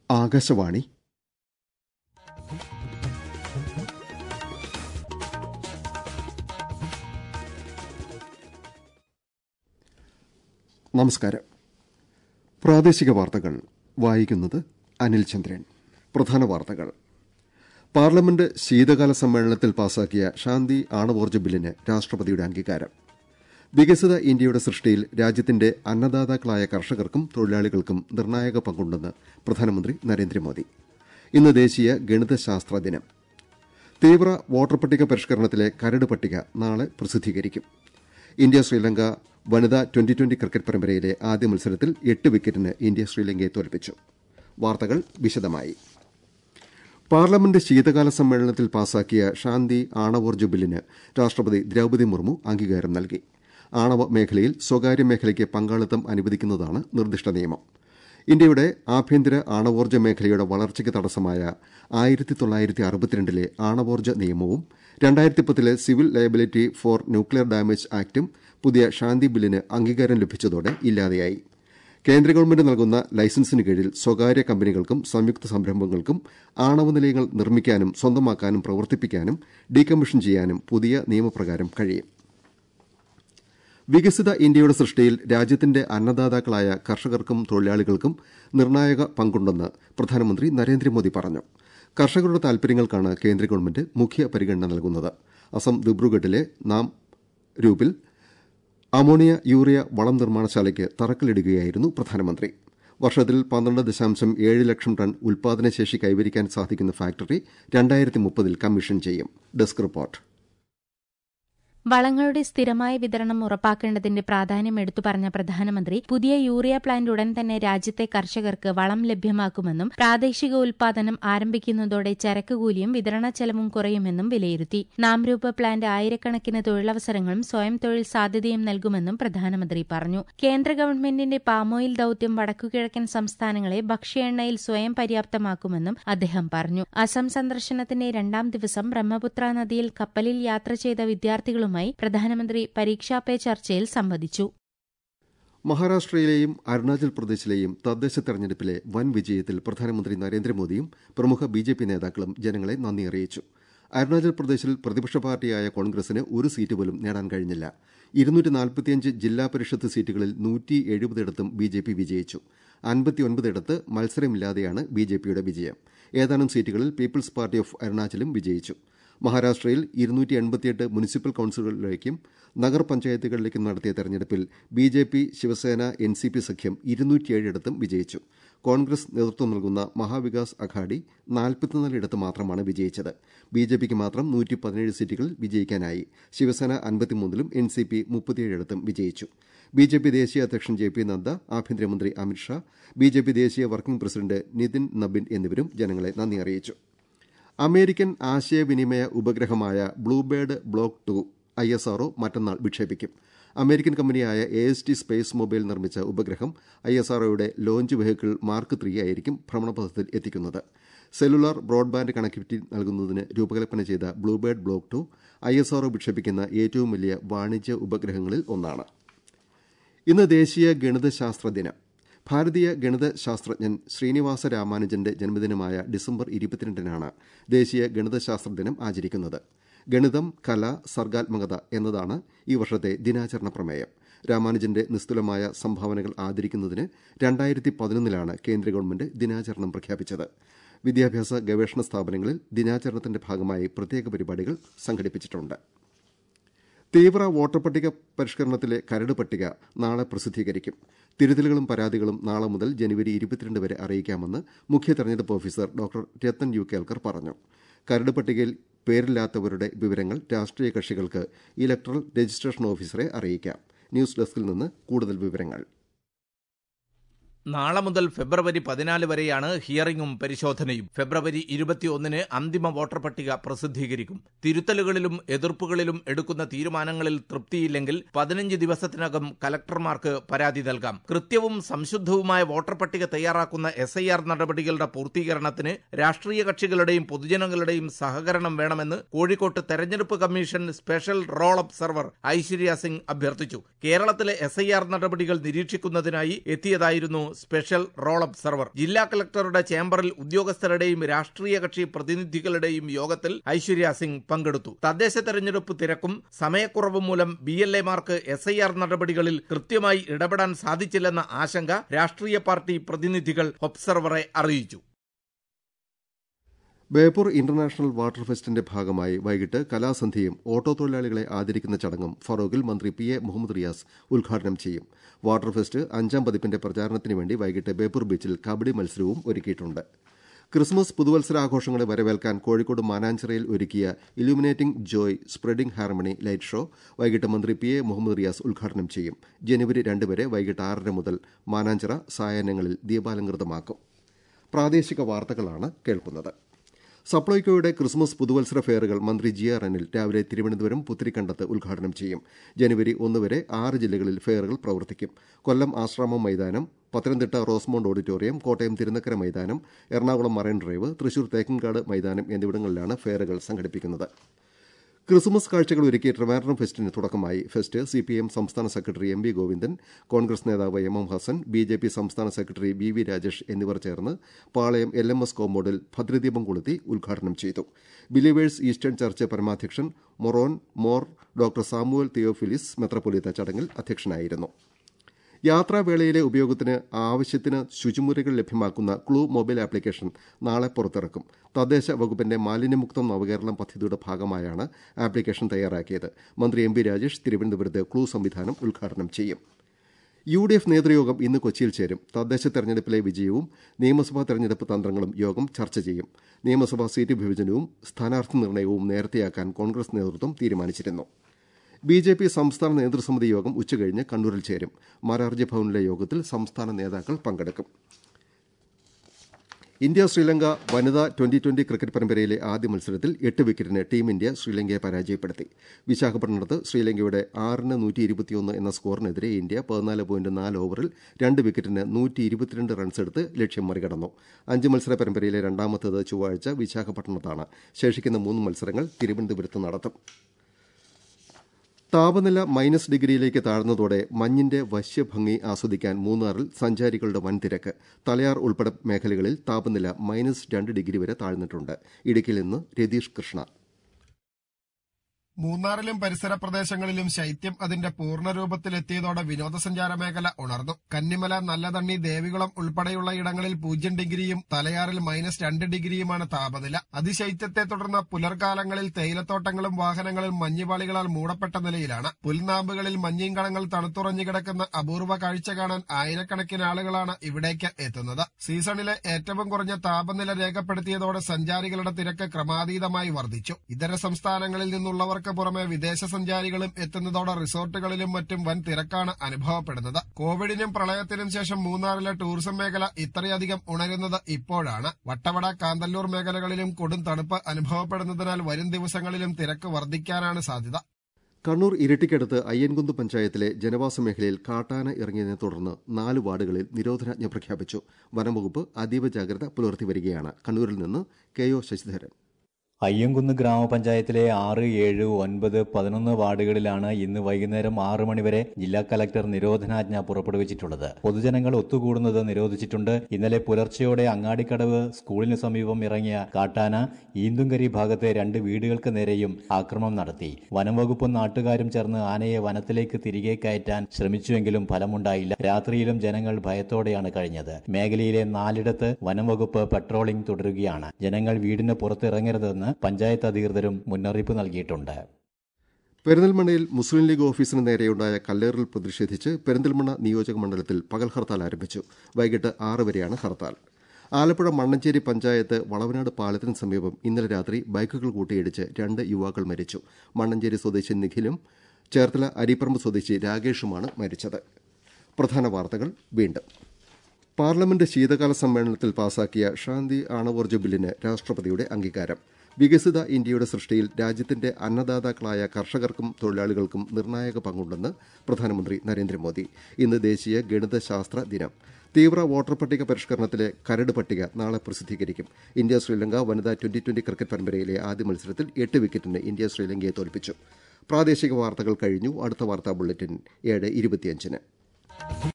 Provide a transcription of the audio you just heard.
ആകാശവാണി നമസ്കാരം പ്രാദേശിക വാർത്തകൾ വായിക്കുന്നത് അനിൽ ചന്ദ്രൻ പ്രധാന വാർത്തകൾ പാർലമെന്റ് ശീതകാല സമ്മേളനത്തിൽ പാസാക്കിയ ശാന്തി ആണവോർജ്ജ ബില്ലിന് രാഷ്ട്രപതിയുടെ അംഗീകാരം വികസിത ഇന്ത്യയുടെ സൃഷ്ടിയിൽ രാജ്യത്തിന്റെ അന്നദാതാക്കളായ കർഷകർക്കും തൊഴിലാളികൾക്കും നിർണായക പങ്കുണ്ടെന്ന് പ്രധാനമന്ത്രി നരേന്ദ്രമോദി ഇന്ന് ദേശീയ ഗണിതശാസ്ത്ര ദിനം തീവ്ര വോട്ടർ പട്ടിക പരിഷ്കരണത്തിലെ കരട് പട്ടിക നാളെ പ്രസിദ്ധീകരിക്കും ഇന്ത്യ ശ്രീലങ്ക വനിതാ ട്വന്റി ട്വന്റി ക്രിക്കറ്റ് പരമ്പരയിലെ ആദ്യ മത്സരത്തിൽ എട്ട് വിക്കറ്റിന് ഇന്ത്യ ശ്രീലങ്കയെ തോൽപ്പിച്ചു വാർത്തകൾ വിശദമായി പാർലമെന്റ് ശീതകാല സമ്മേളനത്തിൽ പാസാക്കിയ ശാന്തി ആണവോർജ്ജ ബില്ലിന് രാഷ്ട്രപതി ദ്രൌപദി മുർമു അംഗീകാരം നൽകി ആണവ മേഖലയിൽ സ്വകാര്യ മേഖലയ്ക്ക് പങ്കാളിത്തം അനുവദിക്കുന്നതാണ് നിർദ്ദിഷ്ട നിയമം ഇന്ത്യയുടെ ആഭ്യന്തര ആണവോർജ്ജ മേഖലയുടെ വളർച്ചയ്ക്ക് തടസ്സമായ ആയിരത്തി തൊള്ളായിരത്തി അറുപത്തിരണ്ടിലെ ആണവോർജ്ജ നിയമവും രണ്ടായിരത്തി പത്തിലെ civil liability for nuclear damage ആക്ടും പുതിയ ശാന്തി ബില്ലിന് അംഗീകാരം ലഭിച്ചതോടെ ഇല്ലാതെയായി കേന്ദ്ര ഗവൺമെന്റ് നൽകുന്ന ലൈസൻസിന് കീഴിൽ സ്വകാര്യ കമ്പനികൾക്കും സംയുക്ത സംരംഭങ്ങൾക്കും ആണവ നിലയങ്ങൾ നിർമ്മിക്കാനും സ്വന്തമാക്കാനും പ്രവർത്തിപ്പിക്കാനും ഡീകമ്മീഷൻ ചെയ്യാനും പുതിയ നിയമപ്രകാരം കഴിയും വികസിത ഇന്ത്യയുടെ സൃഷ്ടിയിൽ രാജ്യത്തിന്റെ അന്നദാതാക്കളായ കർഷകർക്കും തൊഴിലാളികൾക്കും നിർണായക പങ്കുണ്ടെന്ന് പ്രധാനമന്ത്രി നരേന്ദ്രമോദി പറഞ്ഞു കർഷകരുടെ താൽപര്യങ്ങൾക്കാണ് കേന്ദ്ര ഗവൺമെന്റ് മുഖ്യ പരിഗണന നൽകുന്നത് അസം ദിബ്രുഗഡിലെ നാം രൂപിൽ അമോണിയ യൂറിയ വളം നിർമ്മാണശാലയ്ക്ക് തറക്കല്ലിടുകയായിരുന്നു പ്രധാനമന്ത്രി വർഷത്തിൽ പന്ത്രണ്ട് ദശാംശം ഏഴ് ലക്ഷം ടൺ ഉൽപാദനശേഷി കൈവരിക്കാൻ സാധിക്കുന്ന ഫാക്ടറി രണ്ടായിരത്തി മുപ്പതിൽ കമ്മീഷൻ ചെയ്യും ഡെസ്ക് റിപ്പോർട്ട് വളങ്ങളുടെ സ്ഥിരമായ വിതരണം ഉറപ്പാക്കേണ്ടതിന്റെ പ്രാധാന്യം എടുത്തു പറഞ്ഞ പ്രധാനമന്ത്രി പുതിയ യൂറിയ പ്ലാന്റ് ഉടൻ തന്നെ രാജ്യത്തെ കർഷകർക്ക് വളം ലഭ്യമാക്കുമെന്നും പ്രാദേശിക ഉൽപാദനം ആരംഭിക്കുന്നതോടെ ചരക്ക് കൂലിയും വിതരണ ചെലവും കുറയുമെന്നും വിലയിരുത്തി നാംരൂപ പ്ലാന്റ് ആയിരക്കണക്കിന് തൊഴിലവസരങ്ങളും സ്വയം തൊഴിൽ സാധ്യതയും നൽകുമെന്നും പ്രധാനമന്ത്രി പറഞ്ഞു കേന്ദ്ര ഗവൺമെന്റിന്റെ പാമോയിൽ ദൌത്യം വടക്കുകിഴക്കൻ സംസ്ഥാനങ്ങളെ ഭക്ഷ്യ എണ്ണയിൽ സ്വയം പര്യാപ്തമാക്കുമെന്നും അദ്ദേഹം പറഞ്ഞു അസം സന്ദർശനത്തിന്റെ രണ്ടാം ദിവസം ബ്രഹ്മപുത്ര നദിയിൽ കപ്പലിൽ യാത്ര ചെയ്ത വിദ്യാർത്ഥികളുമായി പ്രധാനമന്ത്രി പരീക്ഷാ പേ ചർച്ചയിൽ സംവദിച്ചു മഹാരാഷ്ട്രയിലെയും അരുണാചൽ പ്രദേശിലെയും തദ്ദേശ തെരഞ്ഞെടുപ്പിലെ വൻ വിജയത്തിൽ പ്രധാനമന്ത്രി നരേന്ദ്രമോദിയും പ്രമുഖ ബി ജെ പി നേതാക്കളും ജനങ്ങളെ നന്ദി അറിയിച്ചു അരുണാചൽ പ്രദേശിൽ പ്രതിപക്ഷ പാർട്ടിയായ കോൺഗ്രസിന് ഒരു സീറ്റ് പോലും നേടാൻ കഴിഞ്ഞില്ല ഇരുന്നൂറ്റി നാൽപ്പത്തിയഞ്ച് ജില്ലാ പരിഷത്ത് സീറ്റുകളിൽ നൂറ്റി എഴുപതിടത്തും ബി ജെ പി വിജയിച്ചു അൻപത്തിയൊൻപതിടത്ത് മത്സരമില്ലാതെയാണ് ബി ജെ പിയുടെ വിജയം ഏതാനും സീറ്റുകളിൽ പീപ്പിൾസ് പാർട്ടി ഓഫ് അരുണാചലും വിജയിച്ചു മഹാരാഷ്ട്രയിൽ ഇരുന്നൂറ്റി എൺപത്തിയെട്ട് മുനിസിപ്പൽ കൌൺസിലുകളിലേക്കും നഗർ പഞ്ചായത്തുകളിലേക്കും നടത്തിയ തെരഞ്ഞെടുപ്പിൽ B J P Shiv Sena N C P സഖ്യം ഇരുന്നൂറ്റിയേഴിടത്തും വിജയിച്ചു കോൺഗ്രസ് നേതൃത്വം നൽകുന്ന മഹാവികാസ് അഘാഡി നാൽപ്പത്തിനാലിടത്ത് മാത്രമാണ് വിജയിച്ചത് ബി ജെ പിക്ക് മാത്രം നൂറ്റി പതിനേഴ് സീറ്റുകളിൽ വിജയിക്കാനായി ശിവസേന അൻപത്തിമൂന്നിലും എൻ സി പി മുപ്പത്തിയേഴിടത്തും വിജയിച്ചു ബി ജെ പി ദേശീയ അധ്യക്ഷൻ ജെ പി നദ്ദ ആഭ്യന്തരമന്ത്രി അമിത്ഷാ ബി ജെ പി ദേശീയ വർക്കിംഗ് പ്രസിഡന്റ് നിതിൻ നബിൻ എന്നിവരും ജനങ്ങളെ നന്ദി അറിയിച്ചു അമേരിക്കൻ ആശയവിനിമയ ഉപഗ്രഹമായ Bluebird block two I S R O മറ്റന്നാൾ വിക്ഷേപിക്കും അമേരിക്കൻ കമ്പനിയായ A S T space mobile നിർമ്മിച്ച ഉപഗ്രഹം ഐ എസ് ആർഒയുടെ ലോഞ്ച് വെഹിക്കിൾ മാർക്ക് ത്രീ ആയിരിക്കും ഭ്രമണപഥത്തിൽ എത്തിക്കുന്നത് സെല്ലുലാർ ബ്രോഡ്ബാൻഡ് കണക്ടിവിറ്റി നൽകുന്നതിന് രൂപകൽപ്പന ചെയ്ത Bluebird block two I S R O വിക്ഷേപിക്കുന്ന ഏറ്റവും വലിയ വാണിജ്യ ഉപഗ്രഹങ്ങളിൽ ഒന്നാണ് ഇന്ന് ദേശീയ ഗണിതശാസ്ത്ര ദിനം ഭാരതീയ ഗണിത ശാസ്ത്രജ്ഞൻ ശ്രീനിവാസ രാമാനുജന്റെ ജന്മദിനമായ ഡിസംബർ ഇരുപത്തിരണ്ടിനാണ് ദേശീയ ഗണിതശാസ്ത്ര ദിനം ആചരിക്കുന്നത് ഗണിതം കല സർഗാത്മകത എന്നതാണ് ഈ വർഷത്തെ ദിനാചരണ പ്രമേയം രാമാനുജന്റെ നിസ്തുലമായ സംഭാവനകൾ ആദരിക്കുന്നതിന് രണ്ടായിരത്തി പതിനൊന്നിലാണ് കേന്ദ്ര ഗവൺമെന്റ് ദിനാചരണം പ്രഖ്യാപിച്ചത് വിദ്യാഭ്യാസ ഗവേഷണ സ്ഥാപനങ്ങളിൽ ദിനാചരണത്തിന്റെ ഭാഗമായി പ്രത്യേക പരിപാടികൾ സംഘടിപ്പിച്ചിട്ടുണ്ട് തീവ്ര വോട്ടർ പട്ടിക പരിഷ്കരണത്തിലെ കരട് പട്ടിക നാളെ പ്രസിദ്ധീകരിക്കും തിരുത്തലുകളും പരാതികളും നാളെ മുതൽ ജനുവരി ഇരുപത്തിരണ്ട് വരെ അറിയിക്കാമെന്ന് മുഖ്യ തെരഞ്ഞെടുപ്പ് officer doctor Rattan U Kelkar പറഞ്ഞു കരട് പട്ടികയിൽ പേരില്ലാത്തവരുടെ വിവരങ്ങൾ രാഷ്ട്രീയ കക്ഷികൾക്ക് ഇലക്ട്രൽ രജിസ്ട്രേഷൻ ഓഫീസറെ അറിയിക്കാം ന്യൂസ് ഡെസ്കിൽ നിന്ന് കൂടുതൽ വിവരങ്ങൾ നാളെ മുതൽ ഫെബ്രുവരി പതിനാല് വരെയാണ് ഹിയറിംഗും പരിശോധനയും ഫെബ്രുവരി ഇരുപത്തിയൊന്നിന് അന്തിമ വോട്ടർ പട്ടിക പ്രസിദ്ധീകരിക്കും തിരുത്തലുകളിലും എതിർപ്പുകളിലും എടുക്കുന്ന തീരുമാനങ്ങളിൽ തൃപ്തിയില്ലെങ്കിൽ പതിനഞ്ച് ദിവസത്തിനകം കലക്ടർമാർക്ക് പരാതി നൽകാം കൃത്യവും സംശുദ്ധവുമായ വോട്ടർ പട്ടിക തയ്യാറാക്കുന്ന എസ് ഐ ആർ നടപടികളുടെ പൂർത്തീകരണത്തിന് രാഷ്ട്രീയ കക്ഷികളുടെയും പൊതുജനങ്ങളുടെയും സഹകരണം വേണമെന്ന് കോഴിക്കോട്ട് തെരഞ്ഞെടുപ്പ് commission special roll observer Aishwarya Singh അഭ്യർത്ഥിച്ചു കേരളത്തിലെ എസ് ഐ ആർ നടപടികൾ നിരീക്ഷിക്കുന്നതിനായി എത്തിയതായിരുന്നു സ്പെഷ്യൽ റോൾ ഒബ്സർവർ ജില്ലാ കളക്ടറുടെ ചേംബറിൽ ഉദ്യോഗസ്ഥരുടെയും രാഷ്ട്രീയ കക്ഷി പ്രതിനിധികളുടെയും യോഗത്തിൽ ഐശ്വര്യ സിംഗ് പങ്കെടുത്തു തദ്ദേശ തെരഞ്ഞെടുപ്പ് തിരക്കും സമയക്കുറവും മൂലം ബി എൽ എമാർക്ക് എസ് ഐ ആർ നടപടികളിൽ കൃത്യമായി ഇടപെടാൻ സാധിച്ചില്ലെന്ന ആശങ്ക രാഷ്ട്രീയ പാർട്ടി പ്രതിനിധികൾ ഒബ്സർവറെ അറിയിച്ചു ബേപ്പൂർ ഇന്റർനാഷണൽ വാട്ടർ ഫെസ്റ്റിന്റെ ഭാഗമായി വൈകിട്ട് കലാസന്ധ്യയും ഓട്ടോ തൊഴിലാളികളെ ആദരിക്കുന്ന ചടങ്ങും ഫറോക്കിൽ മന്ത്രി പി എ മുഹമ്മദ് റിയാസ് ഉദ്ഘാടനം ചെയ്യും വാട്ടർ ഫെസ്റ്റ് അഞ്ചാം പതിപ്പിന്റെ പ്രചാരണത്തിന് വേണ്ടി വൈകിട്ട് ബേപ്പൂർ ബീച്ചിൽ കബഡി മത്സരവും ഒരുക്കിയിട്ടുണ്ട് ക്രിസ്മസ് പുതുവത്സരാഘോഷങ്ങളെ വരവേൽക്കാൻ കോഴിക്കോട് മാനാഞ്ചിറയിൽ ഒരുക്കിയ illuminating joy spreading harmony light show വൈകിട്ട് മന്ത്രി പി എ മുഹമ്മദ് റിയാസ് ഉദ്ഘാടനം ചെയ്യും ജനുവരി രണ്ട് വരെ വൈകിട്ട് ആറര മുതൽ മാനാഞ്ചിറ സായാഹ്നങ്ങളിൽ ദീപാലങ്കൃതമാക്കും പ്രാദേശിക വാർത്തകളാണ് കേൾക്കുന്നത് സപ്ലൈകോയുടെ ക്രിസ്മസ് പുതുവത്സര ഫെയറുകൾ മന്ത്രി ജി ആർ അനിൽ രാവിലെ തിരുവനന്തപുരം പുത്തിരിക്കണ്ടത്ത് ഉദ്ഘാടനം ചെയ്യും ജനുവരി ഒന്ന് വരെ ആറ് ജില്ലകളിൽ ഫെയറുകൾ പ്രവർത്തിക്കും കൊല്ലം ആശ്രാമം മൈതാനം പത്തനംതിട്ട റോസ്മോണ്ട് ഓഡിറ്റോറിയം കോട്ടയം തിരുനക്കര മൈതാനം എറണാകുളം മറൈൻ ഡ്രൈവ് തൃശൂർ തേക്കൻകാട് മൈതാനം എന്നിവിടങ്ങളിലാണ് ഫെയറുകൾ സംഘടിപ്പിക്കുന്നത് ക്രിസ്മസ് കാഴ്ചകൾ ഒരുക്കി ട്രിവാൻഡ്രം ഫെസ്റ്റിന് തുടക്കമായി ഫെസ്റ്റ് സിപിഎം സംസ്ഥാന secretary M V Govindan Congress നേതാവ് M M Hassan B J P സംസ്ഥാന സെക്രട്ടറി ബി വി രാജേഷ് എന്നിവർ ചേർന്ന് പാളയം എൽ എം എസ് കോമ്പൗണ്ടിൽ ഭദ്രദീപം കൊളുത്തി ഉദ്ഘാടനം ചെയ്തു ബിലീവേഴ്സ് ഈസ്റ്റേൺ ചർച്ച് പരമാധ്യക്ഷൻ മൊറോൻ മോർ ഡോക്ടർ സാമുവൽ തിയോഫിലിസ് മെത്രപ്പൊലീത്ത ചടങ്ങിൽ അധ്യക്ഷനായിരുന്നു യാത്രാവേളയിലെ ഉപയോഗത്തിന് ആവശ്യത്തിന് ശുചിമുറികൾ ലഭ്യമാക്കുന്ന ക്ലൂ മൊബൈൽ ആപ്ലിക്കേഷൻ നാളെ പുറത്തിറക്കും തദ്ദേശ വകുപ്പിന്റെ മാലിന്യമുക്തം നവകേരളം പദ്ധതിയുടെ ഭാഗമായാണ് ആപ്ലിക്കേഷൻ തയ്യാറാക്കിയത് മന്ത്രി എം പി രാജേഷ് തിരുവനന്തപുരത്ത് ക്ലൂ സംവിധാനം ഉദ്ഘാടനം ചെയ്യും യു ഡി എഫ് നേതൃയോഗം ഇന്ന് കൊച്ചിയിൽ ചേരും തദ്ദേശ തെരഞ്ഞെടുപ്പിലെ വിജയവും നിയമസഭാ തെരഞ്ഞെടുപ്പ് തന്ത്രങ്ങളും യോഗം ചർച്ച ചെയ്യും നിയമസഭാ സീറ്റ് വിഭജനവും സ്ഥാനാർത്ഥി നിർണയവും നേരത്തെയാക്കാൻ കോൺഗ്രസ് നേതൃത്വം തീരുമാനിച്ചിരുന്നു ബി ജെ പി സംസ്ഥാന നേതൃസമിതി യോഗം ഉച്ചകഴിഞ്ഞ് കണ്ണൂരിൽ ചേരും മാരാർജി ഭവനിലെ യോഗത്തിൽ സംസ്ഥാന നേതാക്കൾ പങ്കെടുക്കും ഇന്ത്യ ശ്രീലങ്ക വനിതാ ട്വന്റി ട്വന്റി ക്രിക്കറ്റ് പരമ്പരയിലെ ആദ്യ മത്സരത്തിൽ എട്ട് വിക്കറ്റിന് ടീം ഇന്ത്യ ശ്രീലങ്കയെ പരാജയപ്പെടുത്തി വിശാഖപട്ടണത്ത് ശ്രീലങ്കയുടെ ആറിന് നൂറ്റി ഇരുപത്തിയൊന്ന് എന്ന സ്കോറിനെതിരെ ഇന്ത്യ പതിനാല് പോയിന്റ് നാല് ഓവറിൽ രണ്ട് വിക്കറ്റിന് നൂറ്റി ഇരുപത്തിരണ്ട് റൺസെടുത്ത് ലക്ഷ്യം മറികടന്നു അഞ്ച് മത്സര പരമ്പരയിലെ രണ്ടാമത്തേത് ചൊവ്വാഴ്ച വിശാഖപട്ടണത്താണ് ശേഷിക്കുന്ന മൂന്ന് മത്സരങ്ങൾ തിരുവനന്തപുരത്ത് നടത്തും താപനില മൈനസ് ഡിഗ്രിയിലേക്ക് താഴ്ന്നതോടെ മഞ്ഞിന്റെ വശ്യഭംഗി ആസ്വദിക്കാൻ മൂന്നാറിൽ സഞ്ചാരികളുടെ വൻ തിരക്ക് തലയാർ ഉൾപ്പെടെ മേഖലകളിൽ താപനില മൈനസ് രണ്ട് ഡിഗ്രി വരെ താഴ്ന്നിട്ടുണ്ട് ഇടുക്കിയിൽ നിന്ന് രതീഷ് കൃഷ്ണ മൂന്നാറിലും പരിസര പ്രദേശങ്ങളിലും ശൈത്യം അതിന്റെ പൂർണ്ണരൂപത്തിലെത്തിയതോടെ വിനോദസഞ്ചാര മേഖല ഉണർന്നു കന്നിമല നല്ലതണ്ണി ദേവികുളം ഉൾപ്പെടെയുള്ള ഇടങ്ങളിൽ പൂജ്യം ഡിഗ്രിയും തലയാറിൽ മൈനസ് രണ്ട് ഡിഗ്രിയുമാണ് താപനില അതിശൈത്യത്തെ തുടർന്ന് പുലർകാലങ്ങളിൽ തേയിലത്തോട്ടങ്ങളും വാഹനങ്ങളും മഞ്ഞുപാളികളാൽ മൂടപ്പെട്ട നിലയിലാണ് പുൽനാമ്പുകളിൽ മഞ്ഞിൻകണങ്ങൾ തണുത്തുറഞ്ഞു കിടക്കുന്ന അപൂർവ കാഴ്ച കാണാൻ ആയിരക്കണക്കിന് ആളുകളാണ് ഇവിടേക്ക് എത്തുന്നത് സീസണിലെ ഏറ്റവും കുറഞ്ഞ താപനില രേഖപ്പെടുത്തിയതോടെ സഞ്ചാരികളുടെ തിരക്ക് ക്രമാതീതമായി വർദ്ധിച്ചു ഇതര സംസ്ഥാനങ്ങളിൽ നിന്നുള്ളവർ യാത്രക്കാർക്ക് പുറമെ വിദേശ സഞ്ചാരികളും എത്തുന്നതോടെ റിസോർട്ടുകളിലും മറ്റും വൻ തിരക്കാണ് അനുഭവപ്പെടുന്നത് കോവിഡിനും പ്രളയത്തിനും ശേഷം മൂന്നാറിലെ ടൂറിസം മേഖല ഇത്രയധികം ഉണരുന്നത് ഇപ്പോഴാണ് വട്ടവട കാന്തല്ലൂർ മേഖലകളിലും കൊടും തണുപ്പ് അനുഭവപ്പെടുന്നതിനാൽ വരും ദിവസങ്ങളിലും തിരക്ക് വർദ്ധിക്കാനാണ് സാധ്യത കണ്ണൂർ ഇരിട്ടിക്കടുത്ത് അയ്യൻകുന്ന് പഞ്ചായത്തിലെ ജനവാസ മേഖലയിൽ കാട്ടാന ഇറങ്ങിയതിനെ തുടർന്ന് നാല് വാർഡുകളിൽ നിരോധനാജ്ഞ പ്രഖ്യാപിച്ചു വനംവകുപ്പ് അതീവ ജാഗ്രത പുലർത്തി വരികയാണ് കണ്ണൂരിൽ നിന്ന് കെ ഒ ശശിധരൻ അയ്യങ്കുന്ന് ഗ്രാമപഞ്ചായത്തിലെ ആറ് ഏഴ് ഒൻപത് പതിനൊന്ന് വാർഡുകളിലാണ് ഇന്ന് വൈകുന്നേരം ആറ് മണിവരെ ജില്ലാ കലക്ടർ നിരോധനാജ്ഞ പുറപ്പെടുവിച്ചിട്ടുള്ളത് പൊതുജനങ്ങൾ ഒത്തുകൂടുന്നത് നിരോധിച്ചിട്ടുണ്ട് ഇന്നലെ പുലർച്ചെയോടെ അങ്ങാടിക്കടവ് സ്കൂളിന് സമീപം ഇറങ്ങിയ കാട്ടാന ഈന്തുങ്കരി ഭാഗത്തെ രണ്ട് വീടുകൾക്ക് നേരെയും ആക്രമണം നടത്തി വനം വകുപ്പും നാട്ടുകാരും ചേർന്ന് ആനയെ വനത്തിലേക്ക് തിരികെ കയറ്റാൻ ശ്രമിച്ചുവെങ്കിലും ഫലമുണ്ടായില്ല രാത്രിയിലും ജനങ്ങൾ ഭയത്തോടെയാണ് കഴിഞ്ഞത് മേഖലയിലെ നാലിടത്ത് വനം വകുപ്പ് പട്രോളിംഗ് തുടരുകയാണ് ജനങ്ങൾ വീടിന് പുറത്തിറങ്ങരുതെന്ന് പഞ്ചായത്ത് അധികൃതരും മുന്നറിയിപ്പ് നൽകിയിട്ടുണ്ട് പെരിന്തൽമണ്ണയിൽ മുസ്ലിം ലീഗ് ഓഫീസിന് നേരെയുണ്ടായ കല്ലേറിൽ പ്രതിഷേധിച്ച് പെരിന്തൽമണ്ണ നിയോജക മണ്ഡലത്തിൽ പകൽ ഹർത്താൽ ആരംഭിച്ചു വൈകിട്ട് ആറ് വരെയാണ് ഹർത്താൽ ആലപ്പുഴ മണ്ണഞ്ചേരി പഞ്ചായത്ത് വളവനാട് പാലത്തിന് സമീപം ഇന്നലെ രാത്രി ബൈക്കുകൾ കൂട്ടിയിടിച്ച് രണ്ട് യുവാക്കൾ മരിച്ചു മണ്ണഞ്ചേരി സ്വദേശി നിഖിലും ചേർത്തല അരിപ്പറമ്പ് സ്വദേശി രാകേഷുമാണ് മരിച്ചത് പ്രധാന വാർത്തകൾ വീണ്ടും പാർലമെന്റ് ശീതകാല സമ്മേളനത്തിൽ പാസാക്കിയ ശാന്തി ആണവോർജ്ജ ബില്ലിന് രാഷ്ട്രപതിയുടെ അംഗീകാരം വികസിത ഇന്ത്യയുടെ സൃഷ്ടിയിൽ രാജ്യത്തിന്റെ അന്നദാതാക്കളായ കർഷകർക്കും തൊഴിലാളികൾക്കും നിർണായക പങ്കുണ്ടെന്ന് പ്രധാനമന്ത്രി നരേന്ദ്രമോദി ഇന്ന് ദേശീയ ഗണിതശാസ്ത്ര ദിനം തീവ്ര വോട്ടർ പട്ടിക പരിഷ്കരണത്തിലെ കരട് പട്ടിക നാളെ പ്രസിദ്ധീകരിക്കും ഇന്ത്യ ശ്രീലങ്ക വനിതാ ട്വന്റി ട്വന്റി ക്രിക്കറ്റ് പരമ്പരയിലെ ആദ്യ മത്സരത്തിൽ എട്ട് വിക്കറ്റിന് ഇന്ത്യ ശ്രീലങ്കയെ തോൽപ്പിച്ചു പ്രാദേശിക വാർത്തകൾ കഴിഞ്ഞു അടുത്ത വാർത്താ ബുള്ളറ്റിൻ ഏഴ് ഇരുപത്തിയഞ്ചിന്